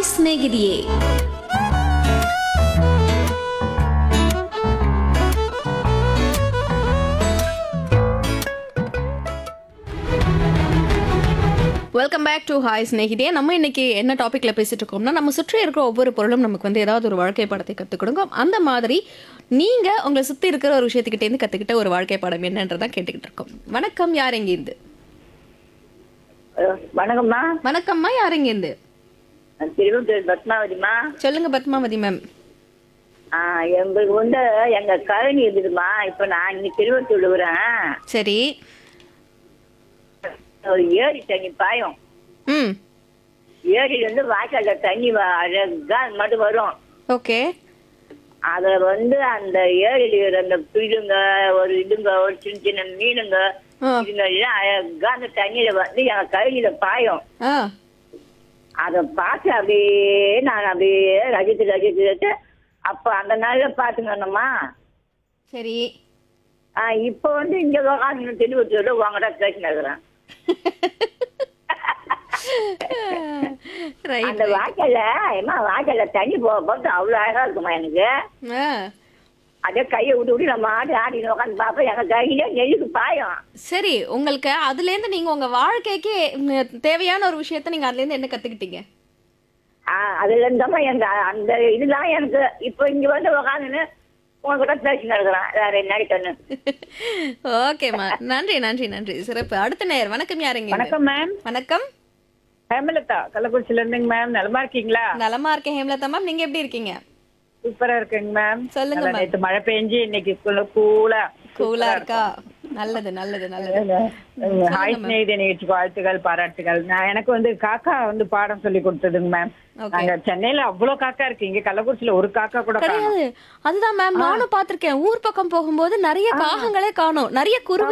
Hi ಸ್ನೇಹಿತೆಯೇ welcome back to hi ஸ்நேகிதே நம்ம இன்னைக்கு என்ன டாபிக்ல பேசிட்டு இருக்கோம்னா நம்ம சுற்றி இருக்கிற ஒவ்வொரு பொருளும் நமக்கு வந்து ஏதாவது ஒரு வாழ்க்கை பாடத்தை கற்றுக் கொடுக்கும் அந்த மாதிரி நீங்க உங்களை சுத்தி இருக்கிற ஒரு விஷயத்துக்கிட்டே இருந்து கத்துக்கிட்ட ஒரு வாழ்க்கை பாடம் என்னன்றதான் கேட்டுக்கிட்டு இருக்கோம் வணக்கம் யார் எங்கேருந்து ஹலோ, வணக்கம்மா வணக்கம்மா யார் எங்கேருந்து நான் திருவள்ளூர் பத்மாவதிம்மா சொல்லுங்க பத்மாவதி மேம் ஆ, எங்களுக்கு வந்து எங்க கழனி இருக்குதுமா இப்ப நான் இங்க திருவள்ளூர் விடுறேன் சரி ஒரு ஏரி தண்ணி பாயும் ம் ஏரியில இருந்து வாய்க்கால்ல தண்ணி வ- அழகா அது மட்டும் வரும் ஓகே அத வந்து அந்த ஏரியில இருக்கிற அந்த பில்லுங்க ஒரு இதுங்க ஒரு சின்ன சின்ன மீனுங்க ஆ. இதுங்க எல்லாம் அழகா அந்த தண்ணியில வந்து எங்க கழனியில பாயும் ஆ அத பார்த்து அப்படியே நான் அப்படியே ரசித்து ரசித்து ரசித்து அப்ப அந்த நாள்ல பாத்துக்கணுமா சரி ஆ, இப்போ வந்து இங்க உட்காந்து திருவத்தூர்ல உங்ககிட்ட பேசினு இருக்கிறேன் ரைட் அந்த வாய்க்கால ஏமா வாய்க்கால தண்ணி போக போட்டு அவ்வளவு அழகா இருக்குமா எனக்கு ஆ அதே கையை விட்டு விட்டு நம்ம ஆடி ஆடி உட்காந்து பார்ப்போம் எங்க கையில நெல்லுக்கு பாயும் சரி உங்களுக்கு அதுலேருந்து நீங்க உங்க வாழ்க்கைக்கு ம், தேவையான ஒரு விஷயத்த நீங்க அதுலேருந்து என்ன கத்துக்கிட்டீங்க ஆ, அதுல இருந்தமா எங்க அந்த இதுதான் எனக்கு இப்போ இங்க வந்து உட்காந்துன்னு உங்ககிட்ட பேசினு இருக்கிறேன் வேற என்ன கண்ணு ஓகேம்மா நன்றி நன்றி நன்றி சிறப்பு அடுத்த நேர் வணக்கம் யாருங்க வணக்கம் மேம் வணக்கம் ஹேமலதா கள்ளக்குறிச்சில இருந்துங்க மேம் நலமா இருக்கீங்களா நலமா இருக்கேன் ஹேம்லதா மேம் நீங்க எப்படி இருக்கீங்க சூப்பரா இருக்குங்க மேம் சொல்லுங்க நல்லா மேம் நேத்து மழை பெஞ்சு இன்னைக்கு கூலா கூலா இருக்கா நல்லது நல்லது நல்லது ஹாய் ஸ்நேகித நிகழ்ச்சிக்கு வாழ்த்துக்கள் பாராட்டுகள் நான் எனக்கு வந்து காக்கா வந்து பாடம் சொல்லி கொடுத்ததுங்க மேம் Okay. நாங்க சென்னையில அவ்வளவு காக்கா இருக்கு இங்க கள்ளக்குறிச்சியில ஒரு காக்கா கூட காணோம். கிடையாது அதுதான் மேம் நானும் பாத்திருக்கேன் ஊர் பக்கம் போகும்போது நிறைய காகங்களே காணோம் நிறைய குருவி